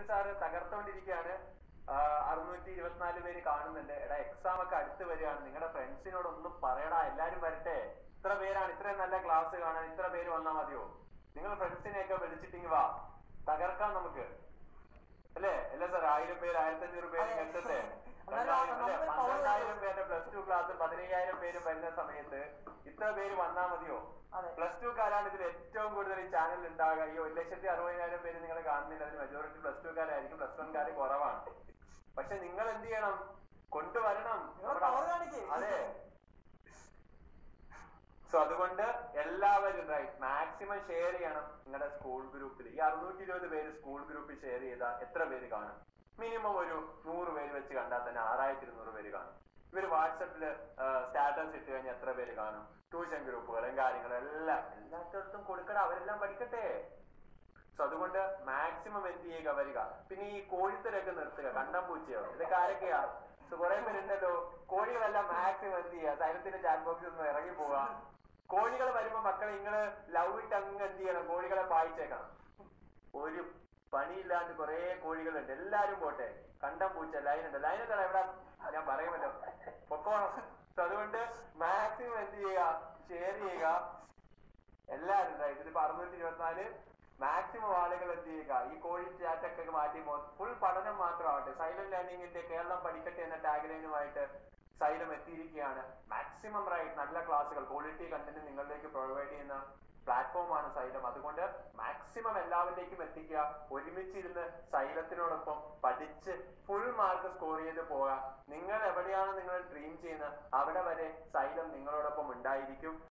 Sir തകർത്തോണ്ടിരിക്കുകയാണ് അറുന്നൂറ്റി ഇരുപത്തിനാല് പേര് കാണുന്നുണ്ട് എടാ എക്സാം ഒക്കെ അടുത്ത് വരികയാണ് നിങ്ങളുടെ ഫ്രണ്ട്സിനോട് ഒന്നും പറയടാ എല്ലാരും വരട്ടെ ഇത്ര പേരാണ് ഇത്രയും നല്ല ക്ലാസ് കാണാൻ ഇത്ര പേര് വന്നാൽ മതിയോ നിങ്ങൾ ഫ്രണ്ട്സിനെയൊക്കെ വിളിച്ചിട്ടിങ് വാ തകർക്കാം നമുക്ക് അല്ലേ അല്ലേ സാർ ആയിരം പേര് ആയിരത്തി അഞ്ഞൂറ് പേര് അതെ. കണ്ടത്തെ എന്നാലും രണ്ടായിരം അല്ലേ നമുക്ക് power പന്ത്രണ്ടായിരം പേരുടെ പ്ലസ് ടു ക്ലാസ് പതിനയ്യായിരം പേര് വരുന്ന സമയത്ത് ഇത്ര പേര് വന്നാ മതിയോ അതെ. പ്ലസ് ടു കാരാണ് ഇതിൽ ഏറ്റവും കൂടുതൽ ഈ ചാനൽ ഉണ്ടാകുക ഈ ഒരു ലക്ഷത്തി അറുപതിനായിരം പേര് നിങ്ങൾ കാണുന്നില്ല അതിൽ മെജോറിറ്റി പ്ലസ് ടു കാരായിരിക്കും പ്ലസ് വൺ കാര് കുറവാണ് പക്ഷെ നിങ്ങൾ എന്ത് ചെയ്യണം കൊണ്ടുവരണം നിങ്ങൾ നമ്മുടെ- power കാണിക്ക്. അതെ സോ അതുകൊണ്ട് എല്ലാവരും റൈറ്റ് മാക്സിമം ഷെയർ ചെയ്യണം നിങ്ങളുടെ സ്കൂൾ ഗ്രൂപ്പിൽ ഈ അറുന്നൂറ്റി ഇരുപത് പേര് സ്കൂൾ ഗ്രൂപ്പിൽ ഷെയർ ചെയ്താൽ എത്ര പേര് കാണും മിനിമം ഒരു നൂറ് പേര് വെച്ച് കണ്ടാൽ തന്നെ ആറായിരത്തി ഇരുന്നൂറ് പേര് കാണും ഇവർ വാട്സപ്പില് സ്റ്റാറ്റസ് ഇട്ട് കഴിഞ്ഞാൽ എത്ര പേര് കാണും ട്യൂഷൻ ഗ്രൂപ്പുകളും കാര്യങ്ങളും എല്ലാം എല്ലാത്തിടത്തും കൊടുക്കട അവരെല്ലാം പഠിക്കട്ടെ സോ അതുകൊണ്ട് മാക്സിമം എന്ത് ചെയ്യുക വരിക പിന്നെ ഈ കോഴിത്തരൊക്കെ നിർത്തുക കണ്ടം പൂച്ചയോ ഇതൊക്കെ ആരൊക്കെയാ സോ കുറെ പേരുണ്ടല്ലോ കോഴികളെല്ലാം മാക്സിമം എന്ത് ചെയ്യുക സൈലത്തിന്റെ ചാറ്റ് ബോക്സിൽ നിന്ന് ഇറങ്ങി പോവുക കോഴികൾ വരുമ്പോ മക്കളെ നിങ്ങള് ലവ് ഇട്ട് അങ്ങ് എന്ത് ചെയ്യണം കോഴികളെ പായിച്ചേക്കണം ഒരു പണിയില്ലാണ്ട് കുറെ കോഴികളുണ്ട് എല്ലാരും പോട്ടെ കണ്ടം പൂച്ച ലൈനുണ്ട് ലൈനൊക്കെ എവിടെ ഞാൻ പറയുമല്ലോ പൊക്കോണം സോ അതുകൊണ്ട് മാക്സിമം എന്ത് ചെയ്യുക ഷെയർ ചെയ്യുക എല്ലാവരും right. ഇതിപ്പോ അറുന്നൂറ്റി ഇരുപത്തിനാല് മാക്സിമം ആളുകൾ എന്ത് ചെയ്യുക ഈ കോഴി ചാറ്റൊക്കെ മാറ്റി ഫുൾ പഠനം മാത്രമാവട്ടെ സൈലന്റ് ലേണിംഗിന്റെ കേരളം പഠിക്കട്ടെ എന്ന ടാഗ്ലൈനുമായിട്ട് സൈലം എത്തിയിരിക്കുകയാണ് മാക്സിമം റൈറ്റ് നല്ല ക്ലാസ്സുകൾ ക്വാളിറ്റി കണ്ടന്റ് നിങ്ങളിലേക്ക് പ്രൊവൈഡ് ചെയ്യുന്ന പ്ലാറ്റ്ഫോമാണ് സൈലം അതുകൊണ്ട് മാക്സിമം എല്ലാവരിലേക്കും എത്തിക്കുക ഒരുമിച്ചിരുന്ന് സൈലത്തിനോടൊപ്പം പഠിച്ച് ഫുൾ മാർക്ക് സ്കോർ ചെയ്ത് പോവുക നിങ്ങൾ എവിടെയാണ് നിങ്ങൾ ഡ്രീം ചെയ്യുന്നത് അവിടെ വരെ സൈലം നിങ്ങളോടൊപ്പം ഉണ്ടായിരിക്കും